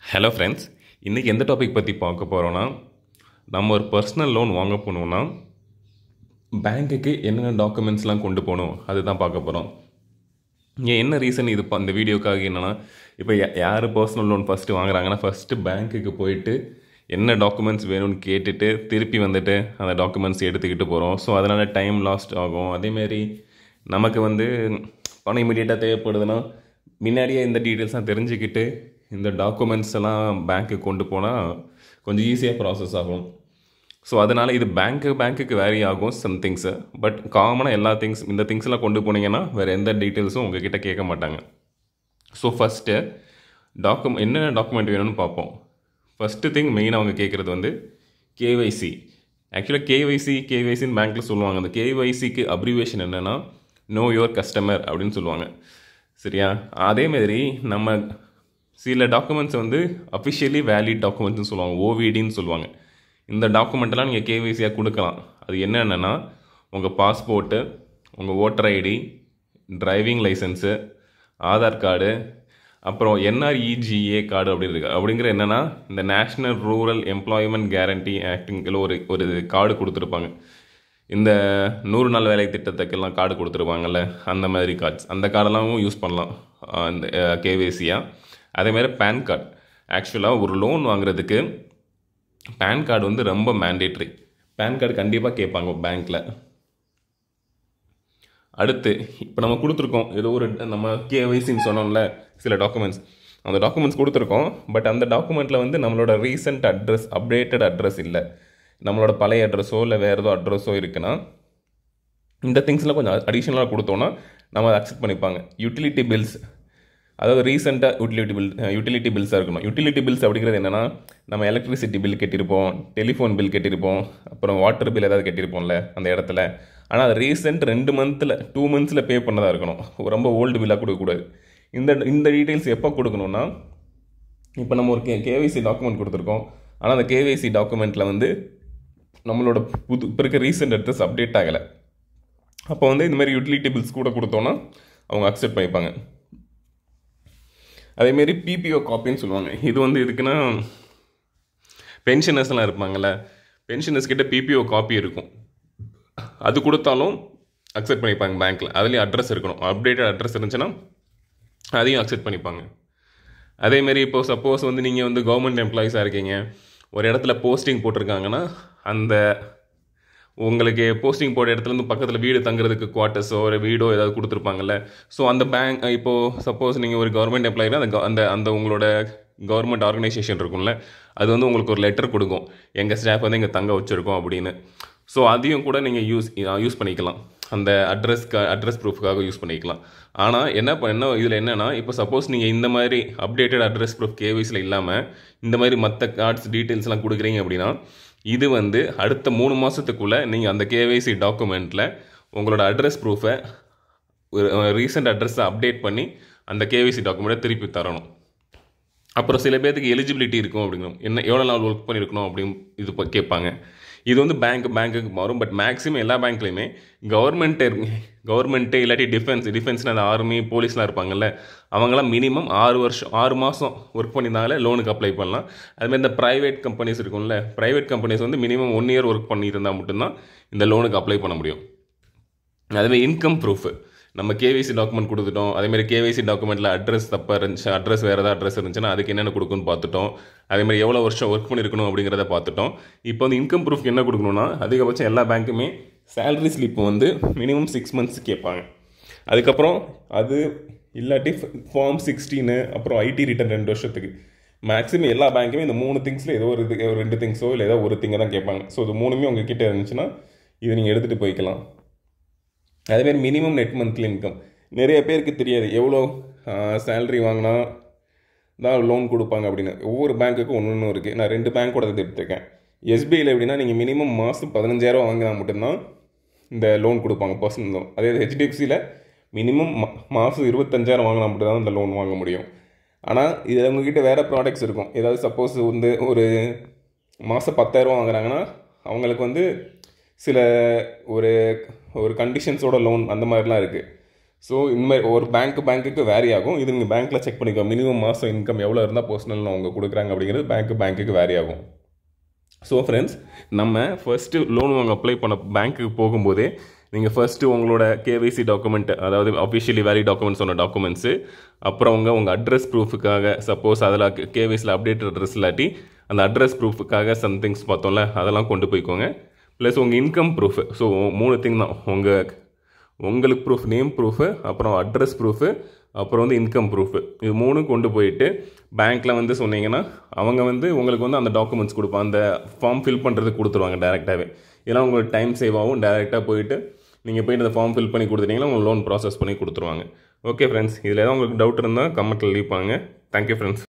hello friends இன்றைக்கி எந்த topic பற்றி பார்க்க போகிறோன்னா நம்ம ஒரு பர்சனல் லோன் வாங்க போகணுன்னா பேங்க்குக்கு என்னென்ன டாக்குமெண்ட்ஸ்லாம் கொண்டு போகணும் அதுதான் பார்க்க போகிறோம் ஏன் என்ன ரீசன் இது இப்போ அந்த வீடியோக்காக என்னென்னா இப்போ யா- யார் பர்சனல் லோன் ஃபஸ்ட்டு வாங்குறாங்கன்னா ஃபஸ்ட்டு பேங்க்குக்கு போயிட்டு என்ன டாக்குமெண்ட்ஸ் வேணும்னு கேட்டுட்டு திருப்பி வந்துட்டு அந்த டாக்குமெண்ட்ஸ் எடுத்துக்கிட்டு போகிறோம் ஸோ அதனால் டைம் லாஸ்ட் ஆகும் அதேமாரி நமக்கு வந்து பணம் இமீடியட்டாக தேவைப்படுதுன்னா முன்னாடியே இந்த டீட்டெயில்ஸ்லாம் தெரிஞ்சுக்கிட்டு இந்த டாக்குமெண்ட்ஸ் எல்லாம் பேங்க்குக்கு கொண்டு போனால் கொஞ்சம் ஈஸியாக ப்ராசஸ் ஆகும் ஸோ அதனால் இது பேங்க்கு பேங்க்குக்கு வேரி ஆகும் சம் திங்ஸு பட் காமனாக எல்லா திங்ஸ் இந்த திங்ஸ் எல்லாம் கொண்டு போனீங்கன்னா வேறு எந்த டீட்டெயில்ஸும் உங்ககிட்ட கேட்க மாட்டாங்க ஸோ ஃபஸ்ட்டு டாக்குமெண்ட் என்னென்ன டாக்குமெண்ட் வேணும்னு பார்ப்போம் ஃபஸ்ட்டு திங் மெயினாக அவங்க கேட்குறது வந்து கேவைசி ஆக்சுவலாக கேவைசி கேவைசின்னு பேங்க்கில் சொல்லுவாங்க அந்த கேவைசிக்கு அப்ரிவேஷன் என்னென்னா நோ யுவர் கஸ்டமர் அப்படின்னு சொல்லுவாங்க சரியா அதேமாதிரி நம்ம சில டாக்குமெண்ட்ஸ் வந்து அஃபிஷியலி வேலிட் டாக்குமெண்ட்ஸ்னு சொல்லுவாங்க ஓவிடின்னு சொல்லுவாங்க இந்த டாக்குமெண்ட்டெல்லாம் நீங்கள் கேவைசியாக கொடுக்கலாம் அது என்னென்னா உங்கள் பாஸ்போர்ட்டு உங்கள் voter ID driving licence Aadhaar card அப்புறம் என்ஆர்இஜிஏ கார்டு அப்படி இருக்கு அப்படிங்கிற என்னென்னா இந்த நேஷ்னல் ரூரல் எம்ப்ளாய்மெண்ட் கேரண்டி ஆக்டிங்கில் ஒரு ஒரு கார்டு கொடுத்துருப்பாங்க இந்த நூறு நாள் வேலை திட்டத்துக்கெல்லாம் கார்டு கொடுத்துருப்பாங்கல்ல அந்த மாதிரி கார்ட்ஸ் அந்த கார்டெல்லாம் யூஸ் பண்ணலாம் ஆஹ் இந்த கேவேசியாக அதேமாதிரி பேன் கார்டு ஆக்சுவலாக ஒரு லோன் வாங்குறதுக்கு பேன் கார்டு வந்து ரொம்ப மேண்டேட்ரி பேன் கார்டு கண்டிப்பாக கேட்பாங்க பேங்க்கில் அடுத்து இப்போ நம்ம கொடுத்துருக்கோம் ஏதோ ஒரு நம்ம கேவைசின்னு சொன்னோம்ல சில டாக்குமெண்ட்ஸ் அந்த டாக்குமெண்ட்ஸ் கொடுத்துருக்கோம் பட் அந்த டாக்குமெண்ட்டில் வந்து நம்மளோட ரீசெண்ட் அட்ரஸ் அப்டேட்டட் அட்ரஸ் இல்லை நம்மளோட பழைய அட்ரஸோ இல்லை வேறு ஏதோ அட்ரஸோ இருக்குன்னா இந்த திங்ஸ்லாம் கொஞ்சம் அடிஷ்னலாக கொடுத்தோன்னா நம்ம அதை அக்செப்ட் பண்ணிப்பாங்க யூட்டிலிட்டி பில்ஸ் அதாவது ரீசெண்டாக யூட்டிலிட்டி பில் யூட்டிலிட்டி பில்ஸாக இருக்கணும் யூட்டிலிட்டி பில்ஸ் அப்படிங்கிறது என்னென்னா நம்ம எலக்ட்ரிசிட்டி பில் கட்டியிருப்போம் டெலிஃபோன் பில் கட்டியிருப்போம் அப்புறம் வாட்டர் பில் ஏதாவது கட்டியிருப்போம்ல அந்த இடத்துல ஆனால் அது ரீசெண்ட் ரெண்டு மந்த்தில் டூ மந்த்ஸில் பே பண்ணதாக இருக்கணும் ரொம்ப ஓல்டு பில்லாக கொடுக்கக்கூடாது இந்த இந்த டீட்டெயில்ஸ் எப்போ கொடுக்கணும்னா இப்போ நம்ம ஒரு கே கேவைசி டாக்குமெண்ட் கொடுத்துருக்கோம் ஆனால் அந்த கேவைசி டாக்குமெண்ட்டில் வந்து நம்மளோட புது இப்போ இருக்க ரீசெண்ட் அட்ரஸ் அப்டேட் ஆகலை அப்போ வந்து இந்த மாதிரி யூட்டிலிட்டி பில்ஸ் கூட கொடுத்தோன்னா அவங்க அக்செப்ட் பண்ணிப்பாங்க அதேமாரி பிபிஓ காப்பின்னு சொல்லுவாங்க இது வந்து எதுக்குன்னா பென்ஷனர்ஸ்லாம் இருப்பாங்கல்ல பென்ஷனர்ஸ் கிட்ட பிபிஓ காப்பி இருக்கும் அது கொடுத்தாலும் அக்செப்ட் பண்ணிப்பாங்க பேங்க்கில் அதுலேயும் அட்ரஸ் இருக்கணும் அப்டேட்டட் அட்ரஸ் இருந்துச்சுன்னா அதையும் அக்செப்ட் பண்ணிப்பாங்க அதேமாரி இப்போ சப்போஸ் வந்து நீங்கள் வந்து கவர்மெண்ட் எம்ப்ளாயீஸாக இருக்கீங்க ஒரு இடத்துல போஸ்டிங் போட்டிருக்காங்கன்னா அந்த உங்களுக்கு போஸ்டிங் போட்ட இடத்துல இருந்து பக்கத்தில் வீடு தங்குறதுக்கு குவார்ட்டர்ஸோ ஒரு வீடோ ஏதாவது கொடுத்துருப்பாங்கல்ல ஸோ அந்த பேங்க் இப்போது சப்போஸ் நீங்கள் ஒரு கவர்மெண்ட் எம்ப்ளாயினா அந்த go- அந்த அந்த உங்களோட கவர்மெண்ட் ஆர்கனைசேஷன் இருக்கும்ல அது வந்து உங்களுக்கு ஒரு லெட்டர் கொடுக்கும் எங்கள் ஸ்டாஃப் வந்து இங்கே தங்க வச்சுருக்கோம் அப்படின்னு ஸோ அதையும் கூட நீங்கள் யூஸ் யூஸ் பண்ணிக்கலாம் அந்த அட்ரஸ்க்கு அட்ரஸ் ப்ரூஃப்காக யூஸ் பண்ணிக்கலாம் ஆனால் என்ன ப- என்ன இதில் என்னென்னா இப்போ சப்போஸ் நீங்கள் இந்த மாதிரி அப்டேட்டட் அட்ரஸ் ப்ரூஃப் கேவிஸில் இல்லாமல் இந்த மாதிரி மற்ற கார்ட்ஸ் டீட்டெயில்ஸ்லாம் கொடுக்குறீங்க அப்படின்னா இது வந்து அடுத்த மூணு மாதத்துக்குள்ளே நீங்கள் அந்த கேவைசி டாக்குமெண்ட்டில் உங்களோட அட்ரஸ் ப்ரூஃபை ஒரு ரீசெண்ட் அட்ரஸை அப்டேட் பண்ணி அந்த கேவைசி டாக்குமெண்ட்டை திருப்பி தரணும் அப்புறம் சில பேர்த்துக்கு எலிஜிபிலிட்டி இருக்கும் அப்படிங்கும் என்ன எவ்வளோ நாள் ஒர்க் பண்ணியிருக்கணும் அப்படின்னு இது ப- கேட்பாங்க இது வந்து பேங்க் பேங்க்குக்கு மாறும் பட் மேக்ஸிமம் எல்லா பேங்க்லேயுமே கவர்மெண்ட்டு கவர்மெண்ட்டு இல்லாட்டி டிஃபென்ஸ் டிஃபென்ஸ்னு அந்த ஆர்மி போலீஸ்லாம் இருப்பாங்கல்ல அவங்களாம் மினிமம் ஆறு வருஷம் ஆறு மாதம் ஒர்க் பண்ணியிருந்தாங்களே லோனுக்கு அப்ளை பண்ணலாம் அதுமாதிரி இந்த ப்ரைவேட் கம்பெனிஸ் இருக்கும்ல ப்ரைவேட் கம்பெனிஸ் வந்து மினிமம் ஒன் இயர் ஒர்க் பண்ணியிருந்தால் மட்டும்தான் இந்த லோனுக்கு அப்ளை பண்ண முடியும் அதுமாதிரி இன்கம் ப்ரூஃப் நம்ம கேவிசி டாக்குமெண்ட் கொடுத்துட்டோம் அதேமாதிரி கேவிசி டாக்குமெண்ட்டில் அட்ரஸ் தப்பாக இருந்துச்சு அட்ரஸ் வேறு ஏதாவது அட்ரஸ் இருந்துச்சுன்னா அதுக்கு என்னென்ன கொடுக்குன்னு பார்த்துட்டோம் அதேமாதிரி எவ்வளோ வருஷம் ஒர்க் பண்ணியிருக்கணும் அப்படிங்கிறத பார்த்துட்டோம் இப்போ வந்து இன்கம் ப்ரூஃப் என்ன கொடுக்கணும்னா அதிகபட்சம் எல்லா பேங்க்குமே சேலரி ஸ்லிப் வந்து மினிமம் சிக்ஸ் மந்த்ஸ் கேட்பாங்க அதுக்கப்புறம் அது இல்லாட்டி ஃபார்ம் சிக்ஸ்டீனு அப்புறம் ஐடி ரிட்டர்ன் ரெண்டு வருஷத்துக்கு மேக்ஸிமம் எல்லா பேங்க்குமே இந்த மூணு திங்ஸில் ஏதோ ஒரு இது- ஒரு ரெண்டு திங்ஸோ இல்லை ஏதோ ஒரு திங்கை தான் கேட்பாங்க ஸோ இது மூணுமே உங்ககிட்ட இருந்துச்சுன்னா இதை நீங்கள் எடுத்துகிட்டு போய்க்கலாம் அதேமாதிரி மினிமம் நெட் மந்த்லி இன்கம் நிறைய பேருக்கு தெரியாது எவ்வளோ சேலரி வாங்கினா தான் லோன் கொடுப்பாங்க அப்படின்னு ஒவ்வொரு பேங்க்குக்கும் ஒன்று ஒன்று இருக்குது நான் ரெண்டு பேங்க்கோட இது எடுத்திருக்கேன் எஸ்பிஐயில் எப்படின்னா நீங்கள் மினிமம் மாதம் பதினஞ்சாயிரம் வாங்கினா மட்டும்தான் இந்த லோன் கொடுப்பாங்க பர்சனல் லோன் அதே ஹெச்டிஎஃப்சியில் மினிமம் மாதம் இருபத்தஞ்சாயிரம் வாங்கினா மட்டும்தான் இந்த லோன் வாங்க முடியும் ஆனால் இதில் உங்ககிட்ட வேறு ப்ராடக்ட்ஸ் இருக்கும் ஏதாவது சப்போஸ் வந்து ஒரு மாதம் பத்தாயிரம் வாங்குறாங்கன்னா அவங்களுக்கு வந்து சில ஒரு ஒரு கண்டிஷன்ஸோட லோன் அந்த மாதிரிலாம் இருக்குது ஸோ இந்த மாதிரி ஒரு பேங்க் பேங்க்குக்கு வேரி ஆகும் இது நீங்கள் பேங்க்கில் செக் பண்ணிக்கோ மினிமம் மாதம் இன்கம் எவ்வளோ இருந்தால் பர்சனல் அவங்க கொடுக்குறாங்க அப்படிங்கிறது பேங்க் பேங்க்குக்கு வேரி ஆகும் ஸோ ஃப்ரெண்ட்ஸ் நம்ம ஃபஸ்ட்டு லோன் வாங்க அப்ளை பண்ண பேங்க்குக்கு போகும்போதே நீங்கள் ஃபஸ்ட்டு உங்களோட கேவைசி டாக்குமெண்ட் அதாவது அஃபிஷியலி வேலி டாக்குமெண்ட்ஸ் சொன்ன டாக்குமெண்ட்ஸு அப்புறம் உங்கள் உங்கள் அட்ரஸ் ப்ரூஃபுக்காக சப்போஸ் அதில் கேவைசியில் அப்டேட் அட்ரஸ் இல்லாட்டி அந்த அட்ரஸ் ப்ரூஃபுக்காக சம்திங்ஸ் பார்த்தோம்ல அதெல்லாம் கொண்டு போய்க்கோங்க ப்ளஸ் உங்கள் இன்கம் ப்ரூஃப் ஸோ மூணு திங் தான் உங்கள் உங்களுக்கு ப்ரூஃப் நேம் ப்ரூஃபு அப்புறம் அட்ரஸ் ப்ரூஃபு அப்புறம் வந்து இன்கம் ப்ரூஃபு இது மூணும் கொண்டு போயிட்டு பேங்க்கில் வந்து சொன்னீங்கன்னா அவங்க வந்து உங்களுக்கு வந்து அந்த டாக்குமெண்ட்ஸ் கொடுப்பாங்க அந்த ஃபார்ம் ஃபில் பண்ணுறதுக்கு கொடுத்துருவாங்க டேரெக்டாகவே இதெல்லாம் உங்களுக்கு டைம் சேவ் ஆகும் டேரெக்டாக போயிட்டு நீங்கள் போயிட்டு அந்த ஃபார்ம் ஃபில் பண்ணி கொடுத்துட்டீங்கன்னா உங்களுக்கு லோன் ப்ராசஸ் பண்ணி கொடுத்துருவாங்க ஓகே ஃப்ரெண்ட்ஸ் இதில் ஏதாவது உங்களுக்கு டவுட் இருந்தால் கமெண்ட்டில் லீவ் பண்ணுங்க தேங்க்யூ ஃப்ரெண்ட்ஸ்